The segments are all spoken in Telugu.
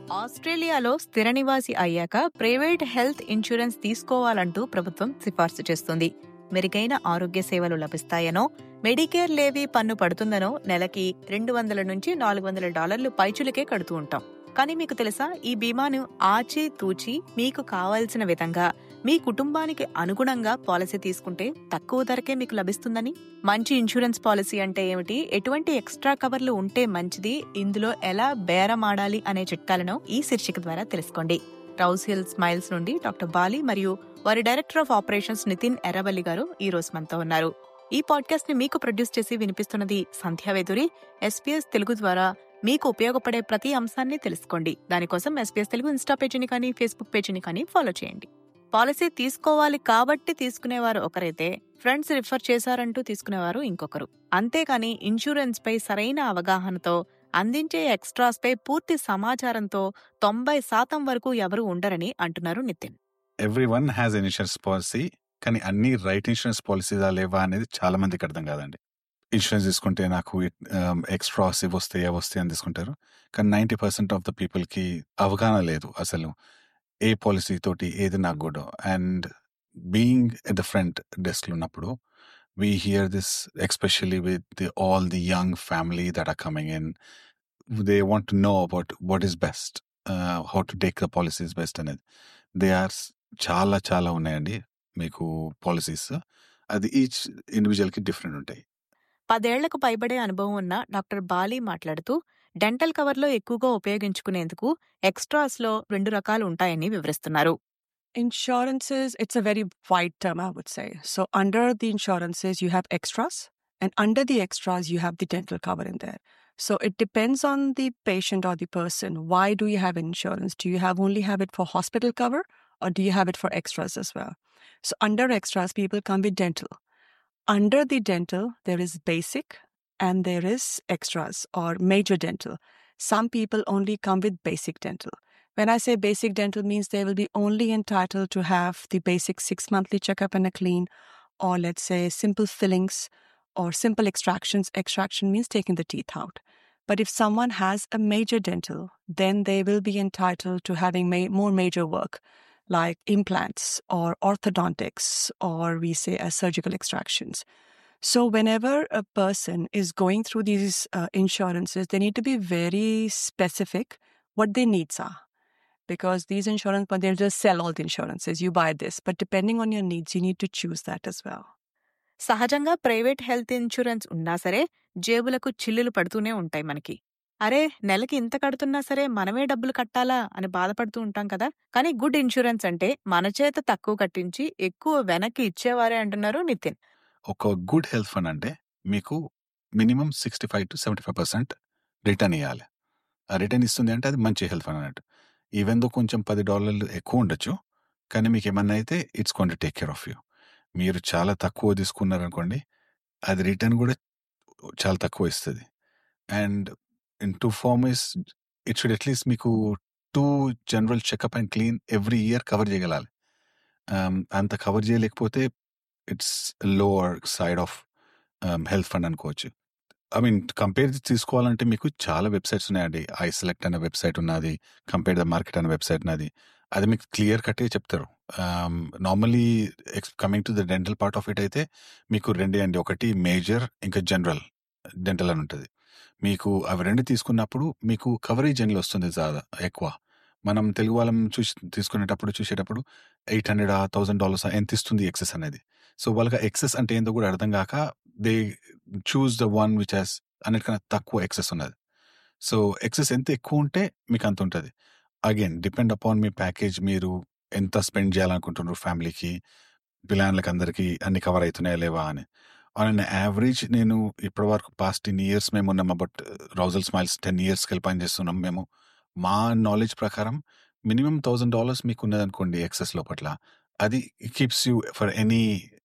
ఆస్ట్రేలియాలో స్థిర నివాసి అయ్యాక ప్రైవేట్ హెల్త్ ఇన్సూరెన్స్ తీసుకోవాలంటూ ప్రభుత్వం సిఫార్సు చేస్తుంది మెరుగైన ఆరోగ్య సేవలు లభిస్తాయనో మెడికేర్ లేవీ పన్ను పడుతుందనో నెలకి రెండు వందల నుంచి నాలుగు వందల డాలర్లు పైచులకే కడుతూ ఉంటాం కానీ మీకు తెలుసా ఈ బీమాను ఆచి తూచి మీకు కావాల్సిన విధంగా మీ కుటుంబానికి అనుగుణంగా పాలసీ తీసుకుంటే తక్కువ ధరకే మీకు లభిస్తుందని మంచి ఇన్సూరెన్స్ పాలసీ అంటే ఏమిటి ఎటువంటి ఎక్స్ట్రా కవర్లు ఉంటే మంచిది ఇందులో ఎలా బేరమాడాలి అనే చిట్కాలను ఈ శీర్షిక ద్వారా తెలుసుకోండి రౌస్ హిల్ స్మైల్స్ నుండి డాక్టర్ బాలి మరియు వారి director of operations Nitin Errabelli garu ఈ రోజు మనతో ఉన్నారు ఈ పాడ్కాస్ట్ ని మీకు ప్రొడ్యూస్ చేసి వినిపిస్తున్నది సంధ్యావేదురి ఎస్పీఎస్ తెలుగు ద్వారా మీకు ఉపయోగపడే ప్రతి అంశాన్ని తెలుసుకోండి దానికోసం ఎస్పీఎస్ తెలుగు ఇన్స్టా పేజీని కానీ ఫేస్బుక్ పేజీని కానీ ఫాలో చేయండి పాలసీ తీసుకోవాలి కాబట్టి తీసుకునేవారు ఒకరైతే ఫ్రెండ్స్ రిఫర్ చేశారంటూ తీసుకునేవారు ఇంకొకరు అంతేకాని ఇన్సూరెన్స్ పై సరైన అవగాహనతో అందించే ఎక్స్ట్రాస్ పై పూర్తి సమాచారంతో తొంభై శాతం వరకు ఎవరు ఉండరని అంటున్నారు Nitin everyone has insurance policy కానీ అన్ని రైట్ ఇన్సూరెన్స్ పాలసీదా లేవా అనేది చాలా మందికి అర్థం కాదండి ఇన్సూరెన్స్ తీసుకుంటే నాకు ఎక్స్ట్రాస్ ఇవి వస్తాయి అవి వస్తాయి అని తీసుకుంటారు కానీ నైంటీ పర్సెంట్ ఆఫ్ ద పీపుల్కి అవగాహన లేదు అసలు ఏ పాలసీ తోటి ఏది నాకు కూడా and being at the front డెస్క్లో ఉన్నప్పుడు we hear this especially with the all the young family that are coming in they want know about what is best how to take the policies best అనేది దే ఆర్ చాలా చాలా ఉన్నాయండి మీకు పాలసీస్ అది ఈచ్ ఇండివిజువల్కి డిఫరెంట్ ఉంటాయి పదేళ్లకు పైబడే అనుభవం ఉన్న డాక్టర్ బాలి మాట్లాడుతూ డెంటల్ కవర్లో ఎక్కువగా ఉపయోగించుకునేందుకు ఎక్స్ట్రాస్ లో రెండు రకాలు ఉంటాయని వివరిస్తున్నారు Insurances, it's a very wide term, I would say. So, under the insurances, you have extras, and under the extras, you have the dental cover in there. So, it depends on the patient or the person. Why do you have insurance? Do you have only have it for hospital cover, or do you have it for extras as well? So, under extras, people come with dental. Under the dental, there is basic and there is extras or major dental. Some people only come with basic dental. When I say basic dental means they will be only entitled to have the basic six monthly checkup and a clean, or let's say simple fillings or simple extractions. Extraction means taking the teeth out. But if someone has a major dental, then they will be entitled to having ma- more major work like implants or orthodontics, or we say as surgical extractions. So, whenever a person is going through these uh, insurances, they need to be very specific what their needs are because these insurance but they'll just sell all the insurances you buy this but depending on your needs you need to choose that as well సహజంగా ప్రైవేట్ హెల్త్ ఇన్సూరెన్స్ ఉన్నా సరే జేబులకు చిల్లులు పడుతూనే ఉంటాయి మనకి అరే నెలకి ఇంత కడుతున్నా సరే మనమే డబ్బులు కట్టాలా అని బాధపడుతూ ఉంటాం కదా కానీ గుడ్ ఇన్సూరెన్స్ అంటే మన చేత తక్కువ కట్టించి ఎక్కువ వెనక్కి ఇచ్చేవారే అంటున్నారు నితిన్ ఒక గుడ్ హెల్త్ ఫండ్ అంటే మీకు minimum sixty five to seventy five percent return ఇవ్వాలి ఆ రిటర్న్ ఇస్తుంది అంటే అది మంచి హెల్త్ ఫండ్ అన్నట్టు ఈవెన్ దో కొంచెం పది డాలర్లు ఎక్కువ ఉండొచ్చు కానీ మీకు ఏమన్నా అయితే it's going to take care of you మీరు చాలా తక్కువ తీసుకున్నారనుకోండి అది రిటర్న్ కూడా చాలా తక్కువ ఇస్తుంది and in two form is it should at least మీకు two general checkup and clean every year cover చేయగలాలి అంత కవర్ చేయలేకపోతే it's lower side of health fund అనుకోవచ్చు ఐ మీన్ కంపేర్ తీసుకోవాలంటే మీకు చాలా వెబ్సైట్స్ ఉన్నాయండి ఐ సెలెక్ట్ అనే వెబ్సైట్ ఉన్నది కంపేర్ ద మార్కెట్ అనే వెబ్సైట్ ఉన్నది అది మీకు క్లియర్ కట్టే చెప్తారు normally coming to the dental part of it అయితే మీకు రెండే అండి ఒకటి మేజర్ ఇంకా జనరల్ డెంటల్ అని ఉంటుంది మీకు అవి రెండు తీసుకున్నప్పుడు మీకు కవరేజ్ అని వస్తుంది చాలా ఎక్కువ మనం తెలుగు వాళ్ళం చూసి తీసుకునేటప్పుడు చూసేటప్పుడు ఎయిట్ హండ్రెడ్ థౌసండ్ డాలర్స్ ఎంత ఇస్తుంది ఎక్సెస్ అనేది సో వాళ్ళకి ఎక్సెస్ అంటే ఏందో కూడా అర్థం కాక they choose the one which has అన్నిటికన్నా తక్కువ ఎక్సెస్ ఉన్నది సో ఎక్సెస్ ఎంత ఎక్కువ ఉంటే మీకు అంత ఉంటుంది అగైన్ డిపెండ్ అపాన్ మీ ప్యాకేజ్ మీరు ఎంత స్పెండ్ చేయాలనుకుంటున్నారు ఫ్యామిలీకి పిల్లలకి అందరికీ అన్ని కవర్ అవుతున్నాయా లేవా అని ఆన్ అన్ యావరేజ్ నేను ఇప్పటి వరకు పాస్ట్ టెన్ ఇయర్స్ మేము ఉన్నాం బట్ రౌజల్ స్మైల్స్ టెన్ ఇయర్స్కి వెళ్ళి పని చేస్తున్నాం మేము మా నాలెడ్జ్ ప్రకారం మినిమం థౌసండ్ డాలర్స్ మీకు ఉన్నదనుకోండి ఎక్సెస్ లోపట్ల అది కీప్స్ యూ ఫర్ ఎనీ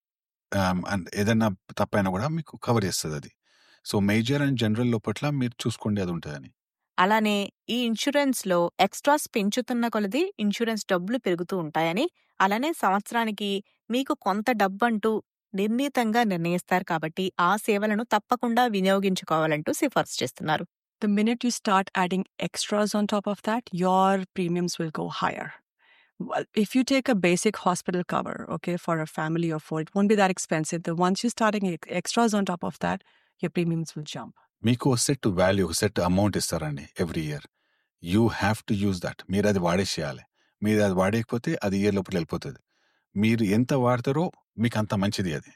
ఏదైనా తప్పైనా కూడా మీకు కవర్ చేస్తుంది అది సో మేజర్ అండ్ జనరల్ లోపట్ల మీరు చూసుకోండి అది ఉంటుందని అలానే ఈ ఇన్సూరెన్స్ లో ఎక్స్ట్రాస్ పెంచుతున్న కొలది ఇన్సూరెన్స్ డబ్బులు పెరుగుతూ ఉంటాయని అలానే సంవత్సరానికి మీకు కొంత డబ్బంటూ నిర్ణీతంగా నిర్ణయిస్తారు కాబట్టి ఆ సేవలను తప్పకుండా వినియోగించుకోవాలంటూ సిఫార్సు చేస్తున్నారు the minute you start adding extras on top of that, your premiums will go higher. Well, if you take a basic hospital cover, okay, for a family of four, it won't be that expensive. The once you start adding ex- extras on top of that, your premiums will jump. మీకు సెట్ వాల్యూ సెట్ అమౌంట్ ఇస్తారండి every year you have to use that మీరు అది వాడేసేయాలి మీరు అది వాడేయకపోతే అది ఇయర్ లోపల వెళ్ళిపోతుంది మీరు ఎంత వాడతారో మీకు అంత మంచిది అది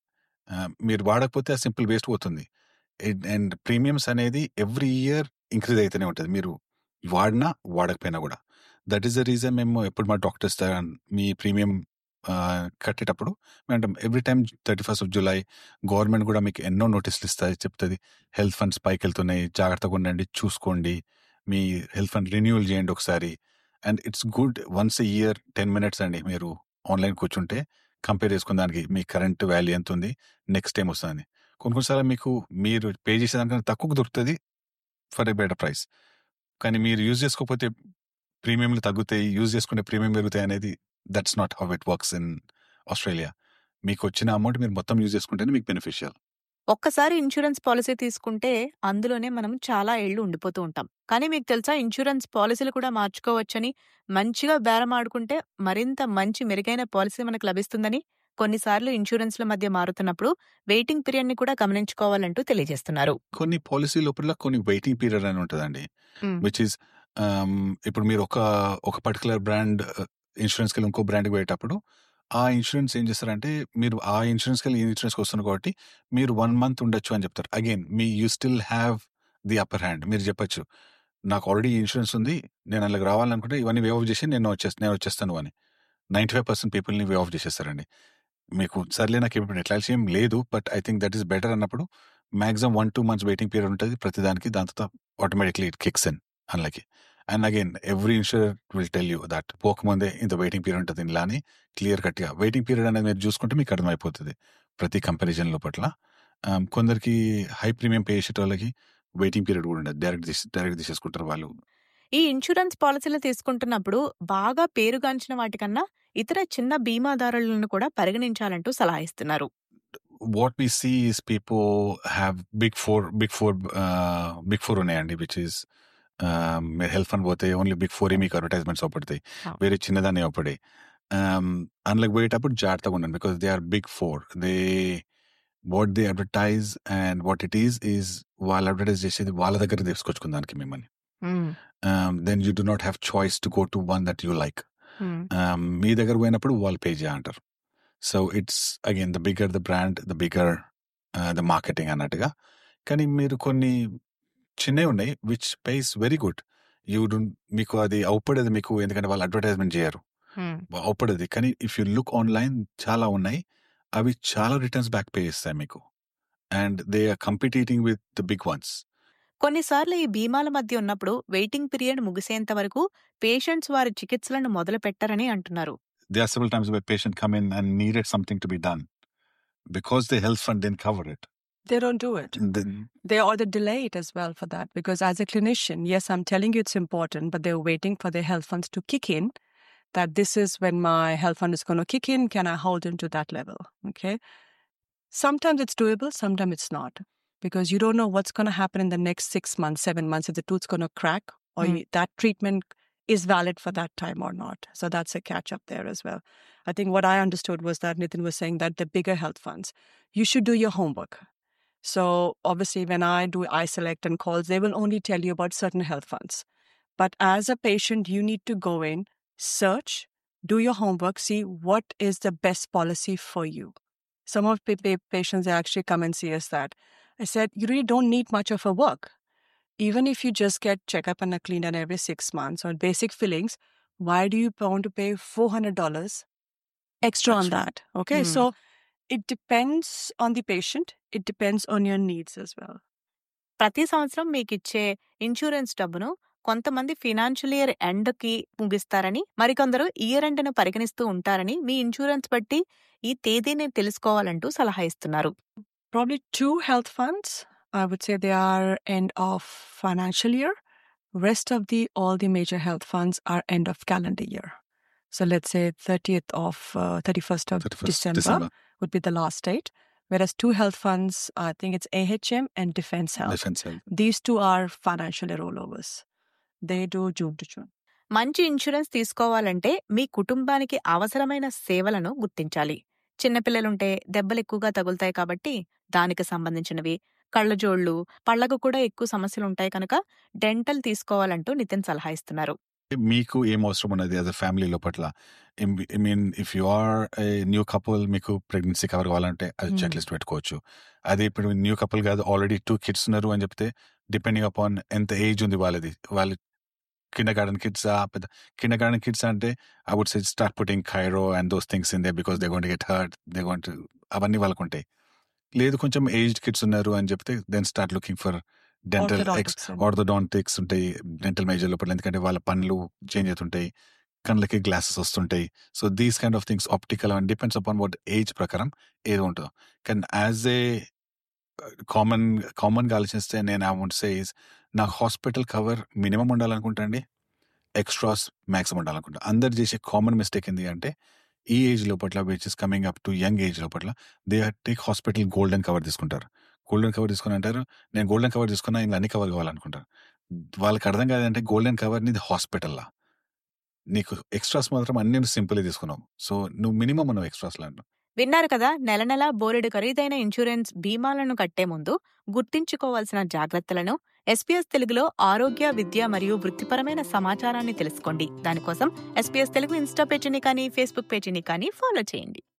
ఆ, మీరు వాడకపోతే ఆ సింపుల్ వేస్ట్ పోతుంది అండ్ ప్రీమియమ్స్ అనేది ఎవ్రీ ఇయర్ ఇంక్రీజ్ అయితేనే ఉంటుంది మీరు వాడినా వాడకపోయినా కూడా దట్ ఈస్ ద రీజన్ మేము ఎప్పుడు మా డాక్టర్స్ మీ ప్రీమియం కట్టేటప్పుడు మేము every time thirty first of July government కూడా మీకు ఎన్నో నోటీసులు ఇస్తాయి చెప్తుంది హెల్త్ ఫండ్స్ పైకి వెళ్తున్నాయి జాగ్రత్తగా ఉండండి చూసుకోండి మీ హెల్త్ ఫండ్ రెన్యూవల్ చేయండి ఒకసారి and it's good once a year ten minutes అండి మీరు ఆన్లైన్ కూర్చుంటే కంపేర్ చేసుకున్న దానికి మీ కరెంట్ వాల్యూ ఎంత ఉంది నెక్స్ట్ టైం వస్తుంది కొన్ని కొన్నిసార్లు మీకు మీరు పే చేసేదానికన్నా తక్కువ దొరుకుతుంది ఫర్ ఎ బెటర్ ప్రైస్ కానీ మీరు యూజ్ చేసుకోకపోతే ప్రీమియంలు తగ్గుతాయి యూజ్ చేసుకుంటే ప్రీమియం పెరుగుతాయి అనేది that's not how it works in Australia మీకు వచ్చిన అమౌంట్ మీరు మొత్తం యూజ్ చేసుకుంటేనే మీకు బెనిఫిషియల్ ఒక్కసారి ఇన్సూరెన్స్ పాలసీ తీసుకుంటే అందులోనే మనం చాలా ఏళ్లు ఉండిపోతూ ఉంటాం కానీ మీకు తెలుసా ఇన్సూరెన్స్ పాలసీలు కూడా మార్చుకోవచ్చని మంచిగా బేరమాడుకుంటే మరింత మంచి మెరుగైన పాలసీ మనకు లభిస్తుందని కొన్నిసార్లు ఇన్సూరెన్స్ల మధ్య మారుతున్నప్పుడు వెయిటింగ్ పీరియడ్ ని కూడా గమనించుకోవాలంటూ తెలియజేస్తున్నారు కొన్ని పాలసీ లోపల కొన్ని వెయిటింగ్ పీరియడ్ అని ఉంటుందండి Mm. విచ్ ఈస్ ఇప్పుడు మీరు ఒక ఒక పర్టికులర్ బ్రాండ్ ఇన్సూరెన్స్కి వెళ్ళి ఇంకో బ్రాండ్కి పోయేటప్పుడు ఆ ఇన్సూరెన్స్ ఏం చేస్తారంటే మీరు ఆ ఇన్సూరెన్స్కి వెళ్ళి ఈ ఇన్సూరెన్స్కి వస్తున్నారు కాబట్టి మీరు వన్ మంత్ ఉండొచ్చు అని చెప్తారు అగైన్ మీ you still have the upper hand మీరు చెప్పొచ్చు నాకు ఆల్రెడీ ఇన్సూరెన్స్ ఉంది నేను అలాగ రావాలనుకుంటే ఇవన్నీ వే ఆఫ్ చేసి నేను వచ్చేస్తాను నేను వచ్చేస్తాను అని నైంటీ ఫైవ్ పర్సెంట్ పీపుల్ని వే ఆఫ్ చేసేస్తారండి మీకు సర్లే నాకు ఇప్పుడు ఎట్లా ఏం లేదు but I think that is better అన్నప్పుడు maximum one two months waiting period ఉంటుంది ప్రతిదానికి దాంతో ఆటోమేటిక్లీ ఇట్ కిక్స్ ఇన్ అందులోకి and again every insurer will tell you that పోకముందే ఇంత వెయిటింగ్ పీరియడ్ ఉంటుంది ఇలా అని క్లియర్ కట్గా వెయిటింగ్ పీరియడ్ అనేది మీరు చూసుకుంటే మీకు అర్థమైపోతుంది ప్రతి కంపారిజన్ లోపట్ల Um, కొందరికి హై ప్రీమియం పే చేసే వాళ్ళకి వెయిటింగ్ పీరియడ్ కూడా ఉండదు డైరెక్ట్ డైరెక్ట్ తీసేసుకుంటారు వాళ్ళు ఈ ఇన్సూరెన్స్ పాలసీలు తీసుకుంటున్నప్పుడు బాగా పేరుగాంచిన వాటికన్నా ఇతర చిన్న బీమాదారులను కూడా పరిగణించాలంటూ సలహా ఇస్తున్నారు what we see is people have big four big four uh, big four ఉన్నాయండి విచ్ ఈస్ మీరు హెల్త్ ఫండ్ పోతే ఓన్లీ బిగ్ ఫోర్ మీకు అడ్వర్టైజ్మెంట్స్ అవుపడతాయి Oh. వేరే చిన్నదాన్ని అవుపడాయి అందులోకి పోయేటప్పుడు జాగ్రత్తగా ఉండండి because they are big four they what they advertise and what it is is వాళ్ళు అడ్వర్టైజ్ చేసేది వాళ్ళ దగ్గర తీసుకొచ్చుకున్న దానికి మిమ్మల్ని then you do not have choice to go to one that you like um, మీ దగ్గర పోయినప్పుడు వాళ్ళు పే చేయంటారు so it's again the bigger the brand the bigger the marketing అన్నట్టుగా కానీ మీరు కొన్ని చిన్నవి ఉన్నాయి which pays very good you do మీకు అది అవుపడేది మీకు ఎందుకంటే వాళ్ళు అడ్వర్టైజ్మెంట్ చేయరు అవుపడేది కానీ ఇఫ్ యూ లుక్ ఆన్లైన్ చాలా ఉన్నాయి అవి చాలా రిటర్న్స్ బ్యాక్ పే చేస్తాయి మీకు and they are competing with the big ones కొన్నిసార్లు ఈ బీమాల మధ్య ఉన్నప్పుడు వెయిటింగ్ పీరియడ్ ముగిసేంత వరకు పేషెంట్స్ వారి చికిత్సలను మొదలు పెట్టరని అంటున్నారు there are several times where patient come in and needed something to be done because the health fund didn't cover it. They don't do it. Then They order delay it as well for that because as a clinician, yes, I'm telling you it's important, but they're waiting for their health funds to kick in. That this is when my health fund is going to kick in. Can I hold into that level? Okay. Sometimes it's doable, sometimes it's not because you don't know what's going to happen in the next six months, seven months, if the tooth's going to crack or Hmm. you, that treatment is valid for that time or not. So that's a catch up there as well. I think what I understood was that Nitin was saying that the bigger health funds, you should do your homework. So obviously, when I do I select and calls, they will only tell you about certain health funds. But as a patient, you need to go in, search, do your homework, see what is the best policy for you. Some of the pa- patients they actually come and see us that. I said, you really don't need much of a work. Even if you just get checkup and a clean done every six months or basic fillings, why do you want to pay $400 extra on Extra. that? Okay. Hmm. So it depends on the patient. It depends on your needs as well. ప్రతి సంవత్సరం మీకు ఇచ్చే ఇన్సూరెన్స్ డబ్బును కొంతమంది ఫినాన్షియల్ ఇయర్ ఎండ్ కి ముగిస్తారని మరికొందరు ఇయర్ ఎండ్ ను పరిగణిస్తూ ఉంటారని మీ ఇన్సూరెన్స్ బట్టి ఈ తేదీని తెలుసుకోవాలంటూ సలహా ఇస్తున్నారు Probably two health funds. I would say they are end of financial year. Rest of the all the major health funds are end of calendar year. So let's say 30th of uh, 31st of 31st December, December. would be the last date, Whereas two health funds, I think it's AHM and Defense Health. Defence Health These two are financially rollovers. They do June to June. మంచి ఇన్సూరెన్స్ తీసుకోవాలంటే మీ కుటుంబానికి అవసరమైన సేవలను గుర్తించాలి చిన్నపిల్లలుంటే దెబ్బలు ఎక్కువగా తగులుతాయి కాబట్టి దానికి సంబంధించినవి కళ్ళజోళ్లు పళ్లకు కూడా ఎక్కువ సమస్యలు ఉంటాయి కనుక డెంటల్ తీసుకోవాలంటూ నితిన్ సలహా ఇస్తున్నారు మీకు ఏం అవసరం ఉన్నది యాజ్ అ ఫ్యామిలీ లోపట్ల I mean if you are new couple మీకు ప్రెగ్నెన్సీ కవర్ కావాలంటే అది Hmm. చెక్ లిస్ట్ పెట్టుకోవచ్చు అదే ఇప్పుడు న్యూ కపుల్ కాదు ఆల్రెడీ టూ కిడ్స్ ఉన్నారు అని చెప్తే డిపెండింగ్ అపాన్ ఎంత ఏజ్ ఉంది వాళ్ళది వాళ్ళ కింద గార్డెన్ కిడ్స్ పెద్ద కింద గార్డెన్ కిడ్స్ అంటే I would say start putting chiro and those things in there because they don't get hurt they don't అవన్నీ వాళ్ళకు ఉంటాయి లేదు కొంచెం ఏజ్డ్ కిడ్స్ ఉన్నారు అని చెప్తే then start looking for dental ex Orthodontics and- orthodontics ఉంటాయి డెంటల్ మేజర్ లోపల ఎందుకంటే వాళ్ళ పనులు చేంజ్ అవుతుంటాయి కళ్ళకి గ్లాసెస్ వస్తుంటాయి so these kind of things optical and depends upon what age ప్రకారం ఏదో ఉంటుందో కానీ యాజ్ ఏ కామన్ కామన్గా ఆలోచిస్తే నేను ఐ వుడ్ సే ఇస్ నాకు హాస్పిటల్ కవర్ మినిమం ఉండాలనుకుంటా అండి ఎక్స్ట్రాస్ మ్యాక్సిమం ఉండాలనుకుంటా అందరు చేసే కామన్ మిస్టేక్ ఏంటి అంటే ఈ ఏజ్ లోపట్ల which is coming up to young age లోపట్ల they take hospital golden cover తీసుకుంటారు గోల్డెన్ కవర్ తీసుకుని అంటారు నేను గోల్డెన్ కవర్ తీసుకున్నా ఇంకా అన్ని కవర్ కావాలనుకుంటారు వాళ్ళకి అర్థం కాదంటే గోల్డెన్ కవర్ నీది హాస్పిటల్లా నీకు ఎక్స్ట్రాస్ మాత్రం అన్ని సింపుల్ తీసుకున్నావు సో నువ్వు మినిమం ఉన్నావు ఎక్స్ట్రాస్ లో విన్నారు కదా నెల నెలా బోలెడు ఖరీదైన ఇన్సూరెన్స్ బీమాలను కట్టే ముందు గుర్తుంచుకోవాల్సిన జాగ్రత్తలను ఎస్పీఎస్ తెలుగులో ఆరోగ్య విద్య మరియు వృత్తిపరమైన సమాచారాన్ని తెలుసుకోండి దానికోసం ఎస్పీఎస్ తెలుగు ఇన్స్టా పేజీని కానీ ఫేస్బుక్ పేజీని కానీ ఫాలో చేయండి